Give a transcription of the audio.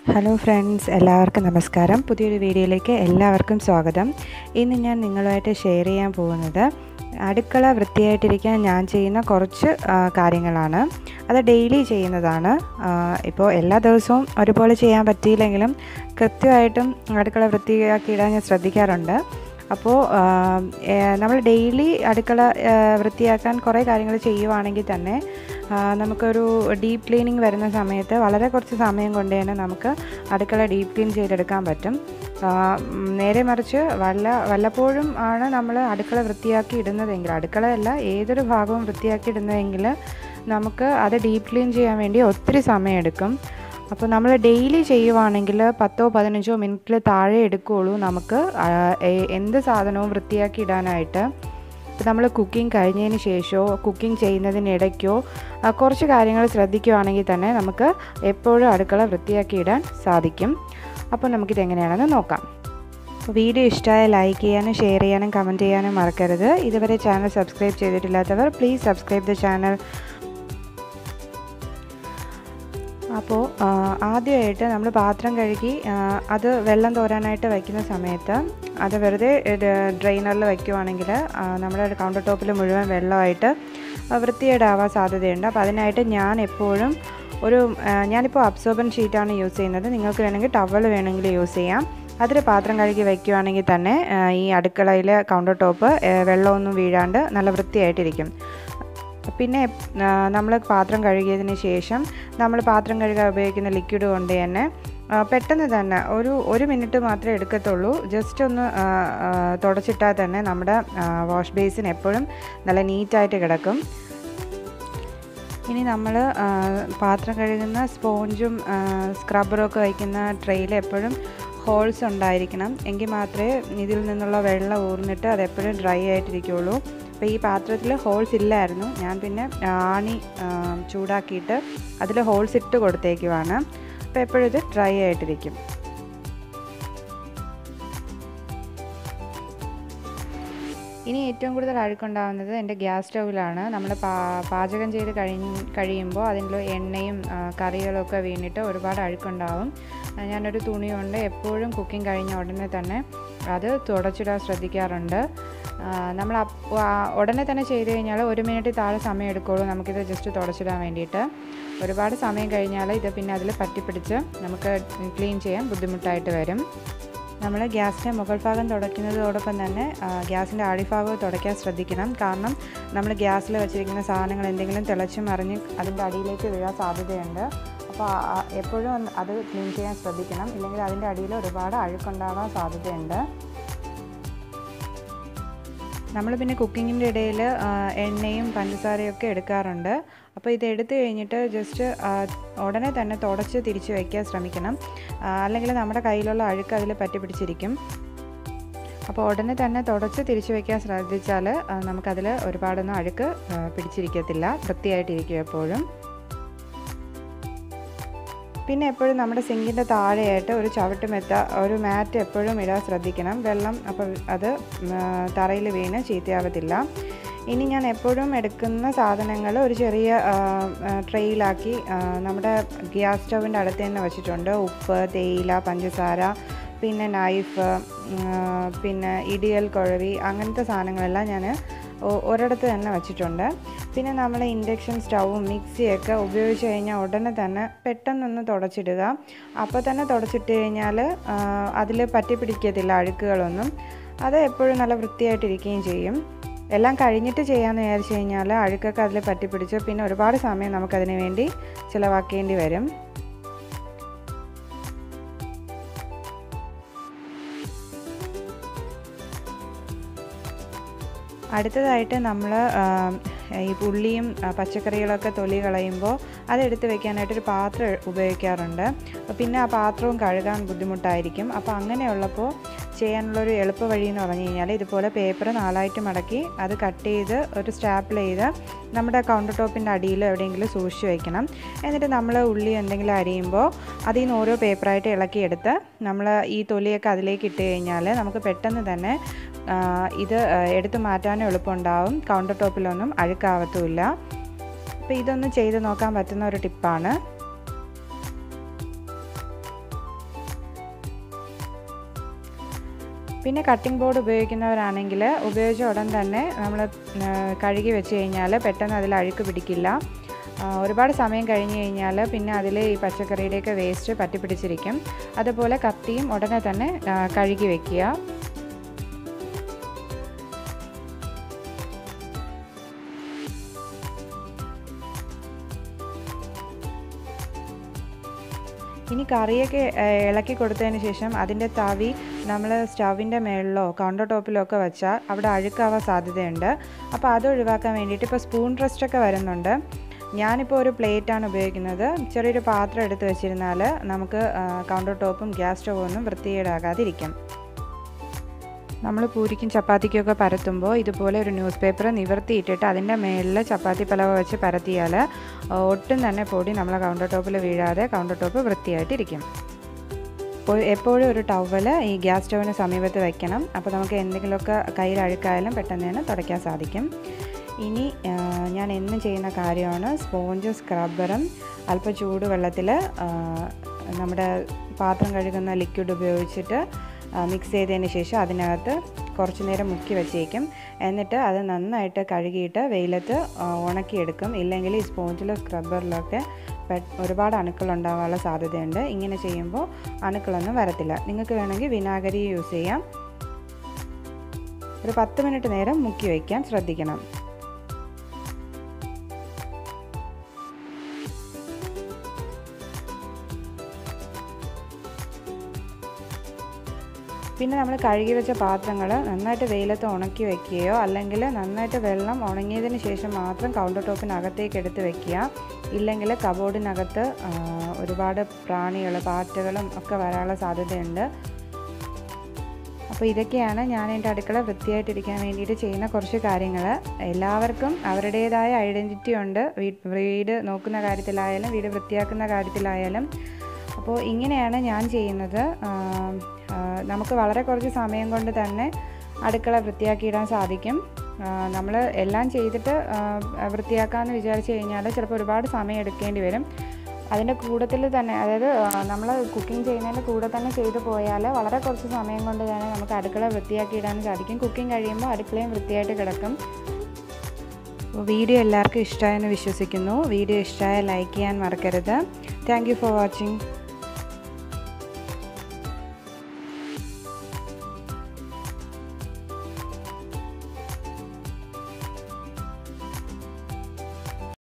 hello friends എല്ലാവർക്കും നമസ്കാരം പുതിയൊരു വീഡിയോയിലേക്ക് എല്ലാവർക്കും സ്വാഗതം ഇന്ന് ഞാൻ നിങ്ങളുമായിട്ട് ഷെയർ ചെയ്യാൻ പോകുന്നത് അടുക്കള വൃത്തിയായിട്ടിരിക്കാൻ ഞാൻ ചെയ്യുന്ന കുറച്ച് ആ, കാര്യങ്ങളാണ് അത് ഡെയിലി ചെയ്യുന്നതാണ് ആ, ഇപ്പോൾ എല്ലാ ദിവസവും ഒരുപോലെ ചെയ്യാൻ പറ്റിയില്ലെങ്കിലും കൃത്യമായിട്ടും അടുക്കള വൃത്തിയാക്കിയിടാൻ ഞാൻ ശ്രദ്ധിക്കാറുണ്ട് അപ്പോൾ നമ്മൾ ഡെയിലി അടുക്കള ആ, വൃത്തിയാക്കാൻ കുറേ കാര്യങ്ങൾ ചെയ്യുവാണെങ്കിൽ തന്നെ ആ, നമുക്കൊരു ഡീപ്പ് ക്ലീനിങ് വരുന്ന സമയത്ത് വളരെ കുറച്ച് സമയം കൊണ്ട് തന്നെ നമുക്ക് അടുക്കള ഡീപ്പ് ക്ലീൻ ചെയ്തെടുക്കാൻ പറ്റും ആ, ഉം, നേരെ മറിച്ച് വല്ല വല്ലപ്പോഴും ആണ് നമ്മൾ അടുക്കള വൃത്തിയാക്കി ഇടുന്നതെങ്കിൽ അടുക്കളയല്ല ഏതൊരു ഭാഗവും വൃത്തിയാക്കി ഇടുന്നതെങ്കിൽ നമുക്ക് അത് ഡീപ്പ് ക്ലീൻ ചെയ്യാൻ വേണ്ടി ഒത്തിരി സമയമെടുക്കും അപ്പോൾ നമ്മൾ ഡെയിലി ചെയ്യുവാണെങ്കിൽ പത്തോ പതിനഞ്ചോ മിനിറ്റിൽ താഴെ എടുക്കുകയുള്ളൂ നമുക്ക് ആ, എ- എന്ത് സാധനവും വൃത്തിയാക്കി ഇടാനായിട്ട് ഇപ്പോൾ നമ്മൾ കുക്കിംഗ് കഴിഞ്ഞതിന് ശേഷമോ കുക്കിംഗ് ചെയ്യുന്നതിനിടയ്ക്കോ ആ, കുറച്ച് കാര്യങ്ങൾ ശ്രദ്ധിക്കുകയാണെങ്കിൽ തന്നെ നമുക്ക് എപ്പോഴും അടുക്കള വൃത്തിയാക്കി ഇടാൻ സാധിക്കും അപ്പോൾ നമുക്കിത് എങ്ങനെയാണെന്ന് നോക്കാം വീഡിയോ ഇഷ്ടമായ ലൈക്ക് ചെയ്യാനും ഷെയർ ചെയ്യാനും കമൻറ്റ് ചെയ്യാനും മറക്കരുത് ഇതുവരെ ചാനൽ സബ്സ്ക്രൈബ് ചെയ്തിട്ടില്ലാത്തവർ പ്ലീസ് സബ്സ്ക്രൈബ് ദ ചാനൽ അപ്പോൾ ആദ്യമായിട്ട് നമ്മൾ പാത്രം കഴുകി ആ, അത് വെള്ളം തോരാനായിട്ട് വയ്ക്കുന്ന സമയത്ത് അത് വെറുതെ ഡ്രെയിനറിൽ വയ്ക്കുവാണെങ്കിൽ ആ, നമ്മുടെ കൗണ്ടർ ടോപ്പിൽ മുഴുവൻ വെള്ളമായിട്ട് വൃത്തികേടാവാൻ സാധ്യതയുണ്ട് അപ്പോൾ അതിനായിട്ട് ഞാൻ എപ്പോഴും ഒരു ആ, ഞാനിപ്പോൾ അബ്സോർബൻ ഷീറ്റാണ് യൂസ് ചെയ്യുന്നത് നിങ്ങൾക്ക് വേണമെങ്കിൽ ടവൽ വേണമെങ്കിൽ യൂസ് ചെയ്യാം അതിൽ പാത്രം കഴുകി വയ്ക്കുവാണെങ്കിൽ തന്നെ ആ, ഈ അടുക്കളയിലെ കൗണ്ടർ ടോപ്പ് ആ, വെള്ളമൊന്നും വീഴാണ്ട് നല്ല വൃത്തിയായിട്ടിരിക്കും പിന്നെ നമ്മൾ പാത്രം കഴുകിയതിന് ശേഷം നമ്മൾ പാത്രം കഴുകാൻ ഉപയോഗിക്കുന്ന ലിക്വിഡ് കൊണ്ട് തന്നെ ആ, പെട്ടെന്ന് തന്നെ ഒരു ഒരു മിനിറ്റ് മാത്രമേ എടുക്കത്തുള്ളൂ ജസ്റ്റ് ഒന്ന് ആ, ആ, തുടച്ചിട്ടാൽ തന്നെ നമ്മുടെ വാഷ് ബേസിൻ എപ്പോഴും നല്ല നീറ്റായിട്ട് കിടക്കും ഇനി നമ്മൾ പാത്രം കഴുകുന്ന സ്പോഞ്ചും സ്ക്രബ്ബറും ഒക്കെ വയ്ക്കുന്ന ട്രെയിൽ എപ്പോഴും ഹോൾസ് ഉണ്ടായിരിക്കണം എങ്കിൽ മാത്രമേ ഇതിൽ നിന്നുള്ള വെള്ളം ഊർന്നിട്ട് അത് എപ്പോഴും ഡ്രൈ ആയിട്ടിരിക്കുകയുള്ളൂ അപ്പോൾ ഈ പാത്രത്തിൽ ഹോൾസ് ഇല്ലായിരുന്നു ഞാൻ പിന്നെ ആണി ആ, ചൂടാക്കിയിട്ട് അതിൽ ഹോൾസ് ഇട്ട് കൊടുത്തേക്കുവാണ് അപ്പോൾ എപ്പോഴും ഇത് ഡ്രൈ ആയിട്ടിരിക്കും ഇനി ഏറ്റവും കൂടുതൽ അഴുക്കുണ്ടാകുന്നത് എൻ്റെ ഗ്യാസ് സ്റ്റൗവിലാണ് നമ്മൾ പാ പാചകം ചെയ്ത് കഴിഞ്ഞ് കഴിയുമ്പോൾ അതിൽ എണ്ണയും ആ, കറികളും ഒക്കെ വീണിട്ട് ഒരുപാട് അഴുക്കുണ്ടാവും ആ, ഞാനൊരു തുണി കൊണ്ട് എപ്പോഴും കുക്കിംഗ് കഴിഞ്ഞ ഉടനെ തന്നെ അത് തുടച്ചിടാൻ ശ്രദ്ധിക്കാറുണ്ട് ആ, നമ്മൾ അപ്പ- ആ, ഉടനെ തന്നെ ചെയ്ത് കഴിഞ്ഞാൽ ഒരു മിനിറ്റ് താഴെ സമയം എടുക്കുള്ളൂ നമുക്കിത് ജസ്റ്റ് തുടച്ചിടാൻ വേണ്ടിയിട്ട് ഒരുപാട് സമയം കഴിഞ്ഞാൽ ഇത് പിന്നെ അതിൽ പറ്റിപ്പിടിച്ച് നമുക്ക് ക്ലീൻ ചെയ്യാൻ ബുദ്ധിമുട്ടായിട്ട് വരും നമ്മൾ ഗ്യാസിൻ്റെ മുകൾ ഭാഗം തുടയ്ക്കുന്നതോടൊപ്പം തന്നെ ആ, ഗ്യാസിൻ്റെ അടിഭാഗവും തുടയ്ക്കാൻ ശ്രദ്ധിക്കണം കാരണം നമ്മൾ ഗ്യാസിൽ വെച്ചിരിക്കുന്ന സാധനങ്ങൾ എന്തെങ്കിലും തിളച്ച് മറിഞ്ഞ് അതിൻ്റെ അടിയിലേക്ക് വീഴാൻ സാധ്യതയുണ്ട് അപ്പോൾ ആ- ആ- എപ്പോഴും ഒന്ന് അത് ക്ലീൻ ചെയ്യാൻ ശ്രദ്ധിക്കണം ഇല്ലെങ്കിൽ അതിൻ്റെ അടിയിൽ ഒരുപാട് അഴുക്കുണ്ടാവാൻ സാധ്യതയുണ്ട് നമ്മൾ പിന്നെ കുക്കിങ്ങിൻ്റെ ഇടയിൽ എണ്ണയും പഞ്ചസാരയും ഒക്കെ എടുക്കാറുണ്ട് അപ്പോൾ ഇത് എടുത്തു കഴിഞ്ഞിട്ട് ജസ്റ്റ് ഉടനെ തന്നെ തുടച്ച് തിരിച്ച് വയ്ക്കാൻ ശ്രമിക്കണം ആ, അല്ലെങ്കിൽ നമ്മുടെ കയ്യിലുള്ള അഴുക്ക് അതിൽ പറ്റി പിടിച്ചിരിക്കും അപ്പോൾ ഉടനെ തന്നെ തുടച്ച് തിരിച്ച് വയ്ക്കാൻ ശ്രദ്ധിച്ചാൽ ആ, നമുക്കതിൽ ഒരുപാടൊന്നും അഴുക്ക് ആ, പിടിച്ചിരിക്കത്തില്ല വൃത്തിയായിട്ടിരിക്കും എപ്പോഴും പിന്നെ എപ്പോഴും നമ്മുടെ സിങ്കിൻ്റെ താഴെയായിട്ട് ഒരു ചവിട്ട് മെത്ത ഒരു മാറ്റ് എപ്പോഴും ഇടാൻ ശ്രദ്ധിക്കണം വെള്ളം അപ്പോൾ അത് തറയിൽ വീണ് ചീത്തയാവത്തില്ല ഇനി ഞാൻ എപ്പോഴും എടുക്കുന്ന സാധനങ്ങൾ ഒരു ചെറിയ ആ, ആ, ട്രെയിലാക്കി ആ, നമ്മുടെ ഗ്യാസ് സ്റ്റൗവിൻ്റെ അടുത്ത് തന്നെ വെച്ചിട്ടുണ്ട് ഉപ്പ് തേയില പഞ്ചസാര പിന്നെ നൈഫ് പിന്നെ ഇടിയൽ കുഴവി അങ്ങനത്തെ സാധനങ്ങളെല്ലാം ഞാൻ ഒ- ഒരിടത്ത് തന്നെ വെച്ചിട്ടുണ്ട് പിന്നെ നമ്മൾ ഇൻഡക്ഷൻ സ്റ്റൗവും മിക്സിയൊക്കെ ഉപയോഗിച്ച് കഴിഞ്ഞാൽ ഉടനെ തന്നെ പെട്ടെന്നൊന്ന് തുടച്ചിടുക അപ്പോൾ തന്നെ തുടച്ചിട്ട് കഴിഞ്ഞാൽ അതിൽ പറ്റി പിടിക്കത്തില്ല അഴുക്കുകളൊന്നും അത് എപ്പോഴും നല്ല വൃത്തിയായിട്ടിരിക്കുകയും ചെയ്യും എല്ലാം കഴിഞ്ഞിട്ട് ചെയ്യാമെന്ന് വിചാരിച്ചു കഴിഞ്ഞാൽ അഴുക്കൊക്കെ അതിൽ പറ്റിപ്പിടിച്ച് പിന്നെ ഒരുപാട് സമയം നമുക്കതിന് വേണ്ടി ചിലവാക്കേണ്ടി വരും അടുത്തതായിട്ട് നമ്മൾ ഈ ഉള്ളിയും ആ, പച്ചക്കറികളൊക്കെ തൊലി കളയുമ്പോൾ അതെടുത്ത് വെക്കാനായിട്ടൊരു പാത്രം ഉപയോഗിക്കാറുണ്ട് അപ്പോൾ പിന്നെ ആ പാത്രവും കഴുകാൻ ബുദ്ധിമുട്ടായിരിക്കും അപ്പോൾ അങ്ങനെയുള്ളപ്പോൾ ചെയ്യാനുള്ളൊരു എളുപ്പ വഴി എന്ന് പറഞ്ഞു കഴിഞ്ഞാൽ ഇതുപോലെ പേപ്പർ നാലായിട്ട് മടക്കി അത് കട്ട് ചെയ്ത് ഒരു സ്റ്റാപ്പിൾ ചെയ്ത് നമ്മുടെ കൗണ്ടർ ടോപ്പിൻ്റെ അടിയിൽ എവിടെയെങ്കിലും സൂക്ഷിച്ച് വെക്കണം എന്നിട്ട് നമ്മൾ ഉള്ളി എന്തെങ്കിലും അരിയുമ്പോൾ അതിൽ നിന്ന് ഓരോ പേപ്പറായിട്ട് ഇളക്കിയെടുത്ത് നമ്മൾ ഈ തൊലിയൊക്കെ അതിലേക്ക് ഇട്ട് കഴിഞ്ഞാൽ നമുക്ക് പെട്ടെന്ന് തന്നെ ആ, ഇത് ആ, എടുത്ത് മാറ്റാനും എളുപ്പമുണ്ടാവും കൗണ്ടർ ടോപ്പിലൊന്നും അഴുക്കാവത്തുമില്ല അപ്പോൾ ഇതൊന്ന് ചെയ്ത് നോക്കാൻ പറ്റുന്ന ഒരു ടിപ്പാണ് പിന്നെ കട്ടിംഗ് ബോർഡ് ഉപയോഗിക്കുന്നവരാണെങ്കിൽ ഉപയോഗിച്ച ഉടൻ തന്നെ നമ്മൾ കഴുകി വെച്ച് കഴിഞ്ഞാൽ പെട്ടെന്ന് അതിൽ അഴുക്ക് പിടിക്കില്ല ഒരുപാട് സമയം കഴിഞ്ഞ് കഴിഞ്ഞാൽ പിന്നെ അതിൽ ഈ പച്ചക്കറിയുടെയൊക്കെ വേസ്റ്റ് പറ്റിപ്പിടിച്ചിരിക്കും അതുപോലെ കത്തിയും ഉടനെ തന്നെ കഴുകി വെക്കുക ഇനി കറിയൊക്കെ ഇളക്കി കൊടുത്തതിന് ശേഷം അതിൻ്റെ തവി നമ്മൾ സ്റ്റവിൻ്റെ മുകളിലോ കൗണ്ടർ ടോപ്പിലോ ഒക്കെ വെച്ചാൽ അവിടെ അഴുക്കാവാൻ സാധ്യതയുണ്ട് അപ്പോൾ അത് ഒഴിവാക്കാൻ വേണ്ടിയിട്ട് ഇപ്പോൾ സ്പൂൺ റെസ്റ്റൊക്കെ വരുന്നുണ്ട് ഞാനിപ്പോൾ ഒരു പ്ലേറ്റാണ് ഉപയോഗിക്കുന്നത് ചെറിയൊരു പാത്രം എടുത്ത് വെച്ചിരുന്നാൽ നമുക്ക് കൗണ്ടർ ടോപ്പും ഗ്യാസ് സ്റ്റവും ഒന്നും വൃത്തികേടാകാതിരിക്കും നമ്മൾ പൂരിക്കും ചപ്പാത്തിക്കൊക്കെ പരത്തുമ്പോൾ ഇതുപോലെ ഒരു ന്യൂസ് പേപ്പർ നിവർത്തിയിട്ടിട്ട് അതിൻ്റെ മേളിൽ ചപ്പാത്തി പലവ വെച്ച് പരത്തിയാൽ ഒട്ടും തന്നെ പൊടി നമ്മളെ കൗണ്ടർ ടോപ്പിൽ വീഴാതെ കൗണ്ടർ ടോപ്പ് വൃത്തിയായിട്ടിരിക്കും എപ്പോഴും ഒരു ടവൽ ഈ ഗ്യാസ് സ്റ്റൗവിന് സമീപത്ത് വെക്കണം അപ്പോൾ നമുക്ക് എന്തെങ്കിലുമൊക്കെ കയ്യിൽ അഴുക്കായാലും പെട്ടെന്ന് തന്നെ തുടയ്ക്കാൻ സാധിക്കും ഇനി ഞാൻ എന്നും ചെയ്യുന്ന കാര്യമാണ് സ്പോഞ്ചും സ്ക്രബ്ബറും അല്പം ചൂടുവെള്ളത്തിൽ നമ്മുടെ പാത്രം കഴുകുന്ന ലിക്വിഡ് ഉപയോഗിച്ചിട്ട് മിക്സ് ചെയ്തതിന് ശേഷം അതിനകത്ത് കുറച്ച് നേരം മുക്കി വെച്ചേക്കും എന്നിട്ട് അത് നന്നായിട്ട് കഴുകിയിട്ട് വെയിലത്ത് ഉണക്കിയെടുക്കും ഇല്ലെങ്കിൽ ഈ സ്പോഞ്ചിലോ സ്ക്രബ്ബറിലൊക്കെ ഒരുപാട് അണുക്കൾ ഉണ്ടാകാനുള്ള സാധ്യതയുണ്ട് ഇങ്ങനെ ചെയ്യുമ്പോൾ അണുക്കളൊന്നും വരത്തില്ല നിങ്ങൾക്ക് വേണമെങ്കിൽ വിനാഗിരി യൂസ് ചെയ്യാം ഒരു പത്ത് മിനിറ്റ് നേരം മുക്കി വയ്ക്കാൻ ശ്രദ്ധിക്കണം പിന്നെ നമ്മൾ കഴുകി വെച്ച പാത്രങ്ങൾ നന്നായിട്ട് വെയിലത്ത് ഉണക്കി വെക്കുകയോ അല്ലെങ്കിൽ നന്നായിട്ട് വെള്ളം ഉണങ്ങിയതിന് ശേഷം മാത്രം കൗണ്ടർ ടോപ്പിനകത്തേക്ക് എടുത്ത് വെക്കുക ഇല്ലെങ്കിൽ കബോർഡിനകത്ത് ഒരുപാട് പ്രാണികൾ പാറ്റകളും ഒക്കെ വരാനുള്ള സാധ്യതയുണ്ട് അപ്പോൾ ഇതൊക്കെയാണ് ഞാൻ എൻ്റെ അടുക്കള വൃത്തിയായിട്ടിരിക്കാൻ വേണ്ടിയിട്ട് ചെയ്യുന്ന കുറച്ച് കാര്യങ്ങൾ എല്ലാവർക്കും അവരുടേതായ ഐഡൻറ്റിറ്റി ഉണ്ട് വീട് നോക്കുന്ന കാര്യത്തിലായാലും വീട് വൃത്തിയാക്കുന്ന കാര്യത്തിലായാലും അപ്പോൾ ഇങ്ങനെയാണ് ഞാൻ ചെയ്യുന്നത് നമുക്ക് വളരെ കുറച്ച് സമയം കൊണ്ട് തന്നെ അടുക്കള വൃത്തിയാക്കിയിടാൻ സാധിക്കും നമ്മൾ എല്ലാം ചെയ്തിട്ട് വൃത്തിയാക്കാമെന്ന് വിചാരിച്ചു കഴിഞ്ഞാൽ ചിലപ്പോൾ ഒരുപാട് സമയം എടുക്കേണ്ടി വരും അതിൻ്റെ കൂട്ടത്തിൽ തന്നെ അതായത് നമ്മൾ കുക്കിംഗ് ചെയ്യുന്നതിൻ്റെ കൂടെ തന്നെ ചെയ്തു പോയാൽ വളരെ കുറച്ച് സമയം കൊണ്ട് തന്നെ നമുക്ക് അടുക്കള വൃത്തിയാക്കിയിടാൻ സാധിക്കും കുക്കിംഗ് കഴിയുമ്പോൾ അടുക്കളയും വൃത്തിയായിട്ട് കിടക്കും വീഡിയോ എല്ലാവർക്കും ഇഷ്ടമായെന്ന് വിശ്വസിക്കുന്നു വീഡിയോ ഇഷ്ടമായ ലൈക്ക് ചെയ്യാൻ മറക്കരുത് താങ്ക് ഫോർ വാച്ചിങ്